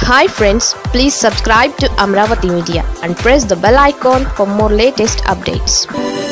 hi friends please subscribe to Amaravati media and press the bell icon for more latest updates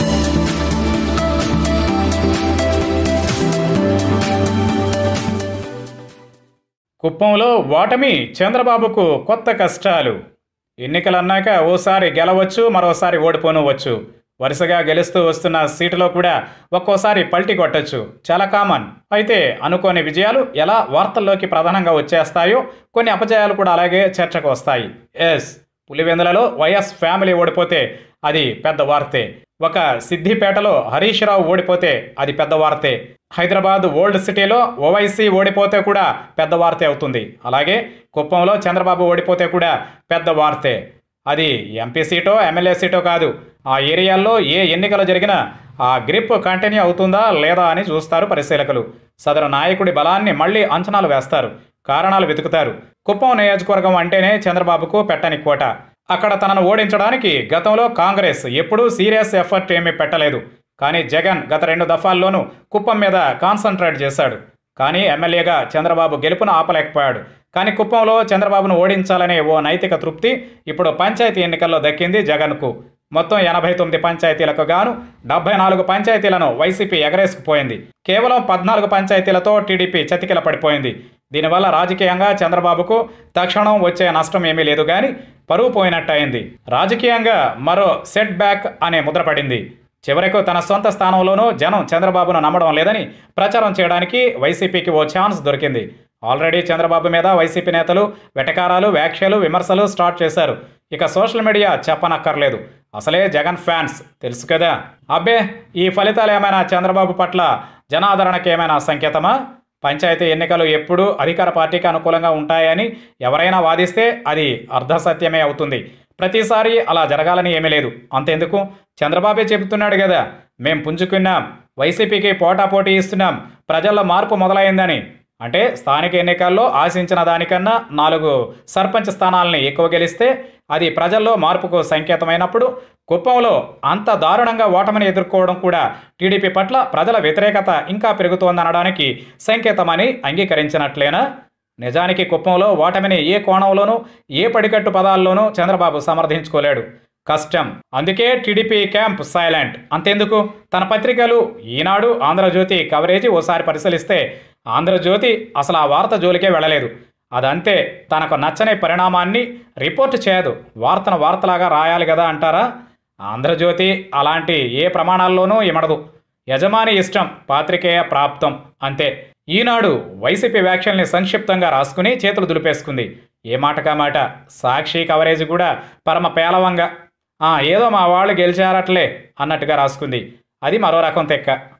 కుప్పంలో ఓటమి చంద్రబాబుకు కొత్త కష్టాలు ఎన్నికలన్నాక ఓసారి గెలవచ్చు మరోసారి ఓడిపోనవచ్చు వరుసగా గెలుస్తూ వస్తున్న సీటులో కూడా ఒక్కోసారి పల్టీ కొట్టచ్చు చాలా కామన్ అయితే అనుకోని విజయాలు ఎలా వార్తల్లోకి ప్రధానంగా వచ్చేస్తాయో కొన్ని అపజయాలు కూడా అలాగే చర్చకు వస్తాయి ఎస్ పులివెందులలో వైఎస్ ఫ్యామిలీ ఓడిపోతే అది పెద్ద వార్తే ఒక సిద్దిపేటలో హరీష్ రావు ఓడిపోతే అది పెద్ద వార్తే హైదరాబాద్ ఓల్డ్ సిటీలో ఓవైసీ ఓడిపోతే కూడా పెద్ద వార్తే అవుతుంది అలాగే కుప్పంలో చంద్రబాబు ఓడిపోతే కూడా పెద్ద వార్తే అది ఎంపీ సీటో ఎమ్మెల్యే సీటో కాదు ఆ ఏరియాల్లో ఏ ఎన్నికలు జరిగినా ఆ గ్రిప్ కంటిన్యూ అవుతుందా లేదా అని చూస్తారు పరిశీలకులు సదరు నాయకుడి బలాన్ని మళ్ళీ అంచనాలు వేస్తారు కారణాలు వెతుకుతారు కుప్పం నియోజకవర్గం అంటేనే చంద్రబాబుకు పెట్టని కోట అక్కడ తనను ఓడించడానికి గతంలో కాంగ్రెస్ ఎప్పుడూ సీరియస్ ఎఫర్ట్ ఏమీ పెట్టలేదు కానీ జగన్ గత రెండు దఫాల్లోనూ కుప్పం మీద కాన్సన్ట్రేట్ చేశాడు కానీ ఎమ్మెల్యేగా చంద్రబాబు గెలుపును ఆపలేకపోయాడు కానీ కుప్పంలో చంద్రబాబును ఓడించాలనే ఓ నైతిక తృప్తి ఇప్పుడు పంచాయతీ ఎన్నికల్లో దక్కింది జగన్కు మొత్తం ఎనభై తొమ్మిది పంచాయతీలకు గాను డెబ్బై నాలుగు పంచాయతీలను వైసీపీ ఎగరేసుకుపోయింది కేవలం పద్నాలుగు పంచాయతీలతో టీడీపీ చతికిల పడిపోయింది దీనివల్ల రాజకీయంగా చంద్రబాబుకు తక్షణం వచ్చే నష్టం ఏమీ లేదు కానీ పరువు పోయినట్టయింది రాజకీయంగా మరో సెట్ బ్యాక్ అనే ముద్ర పడింది చివరకు తన సొంత స్థానంలోనూ జనం చంద్రబాబును నమ్మడం లేదని ప్రచారం చేయడానికి వైసీపీకి ఓ ఛాన్స్ దొరికింది ఆల్రెడీ చంద్రబాబు మీద వైసీపీ నేతలు వెటకారాలు వ్యాఖ్యలు విమర్శలు స్టార్ట్ చేశారు ఇక సోషల్ మీడియా చెప్పనక్కర్లేదు అసలే జగన్ ఫ్యాన్స్ తెలుసు కదా అబ్బే ఈ ఫలితాలు ఏమైనా చంద్రబాబు పట్ల జనాదరణకి ఏమైనా సంకేతమా పంచాయతీ ఎన్నికలు ఎప్పుడూ అధికార పార్టీకి అనుకూలంగా ఉంటాయని ఎవరైనా వాదిస్తే అది అర్ధసత్యమే అవుతుంది ప్రతిసారి అలా జరగాలని ఏమీ లేదు అంతెందుకు చంద్రబాబే చెబుతున్నాడు కదా మేం పుంజుకున్నాం వైసీపీకి పోటాపోటీ ఇస్తున్నాం ప్రజల్లో మార్పు మొదలైందని అంటే స్థానిక ఎన్నికల్లో ఆశించిన దానికన్నా నాలుగు సర్పంచ్ స్థానాలని ఎక్కువ గెలిస్తే అది ప్రజల్లో మార్పుకు సంకేతమైనప్పుడు కుప్పంలో అంత దారుణంగా ఓటమిని ఎదుర్కోవడం కూడా టీడీపీ పట్ల ప్రజల వ్యతిరేకత ఇంకా పెరుగుతోందనడానికి సంకేతమని అంగీకరించినట్లేనా నిజానికి కుప్పంలో ఓటమిని ఏ కోణంలోనూ ఏ పడికట్టు పదాల్లోనూ చంద్రబాబు సమర్థించుకోలేడు కష్టం అందుకే టీడీపీ క్యాంప్ సైలెంట్ అంతెందుకు తన పత్రికలు ఈనాడు ఆంధ్రజ్యోతి కవరేజీ ఓసారి పరిశీలిస్తే ఆంధ్రజ్యోతి అసలు ఆ వార్త జోలికే వెళ్ళలేదు అదంతే తనకు నచ్చని పరిణామాన్ని రిపోర్ట్ చేయదు వార్తను వార్తలాగా రాయాలి కదా అంటారా ఆంధ్రజ్యోతి అలాంటి ఏ ప్రమాణాల్లోనూ ఇమడదు యజమాని ఇష్టం పాత్రికేయ ప్రాప్తం అంతే ఈనాడు వైసీపీ వ్యాఖ్యల్ని సంక్షిప్తంగా రాసుకుని చేతులు దులిపేసుకుంది ఏ మాటకా మాట సాక్షి కవరేజ్ కూడా పరమ పేలవంగా "ఆ, ఏదో మా వాళ్ళు గెలిచారట్లే అన్నట్టుగా రాసుకుంది అది మరో రకం తెక్క